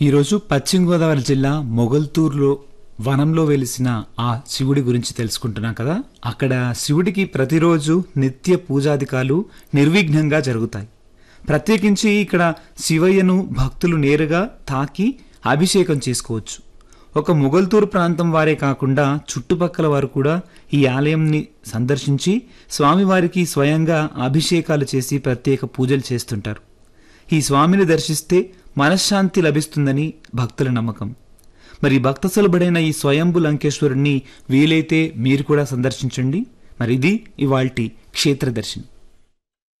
ఈరోజు పశ్చిమ గోదావరి జిల్లా మొగల్తూరులో వనంలో వెలిసిన ఆ శివుడి గురించి తెలుసుకుంటున్నాం కదా అక్కడ శివుడికి ప్రతిరోజు నిత్య పూజాధికాలు నిర్విఘ్నంగా జరుగుతాయి ప్రత్యేకించి ఇక్కడ శివయ్యను భక్తులు నేరుగా తాకి అభిషేకం చేసుకోవచ్చు ఒక మొగల్తూరు ప్రాంతం వారే కాకుండా చుట్టుపక్కల వారు కూడా ఈ ఆలయంని సందర్శించి స్వామివారికి స్వయంగా అభిషేకాలు చేసి ప్రత్యేక పూజలు చేస్తుంటారు ఈ స్వామిని దర్శిస్తే మనశ్శాంతి లభిస్తుందని భక్తుల నమ్మకం మరి భక్తసులభడైన ఈ స్వయంభు లంకేశ్వరుణ్ణి వీలైతే మీరు కూడా సందర్శించండి మరి ఇది ఇవాల్టి క్షేత్ర దర్శనం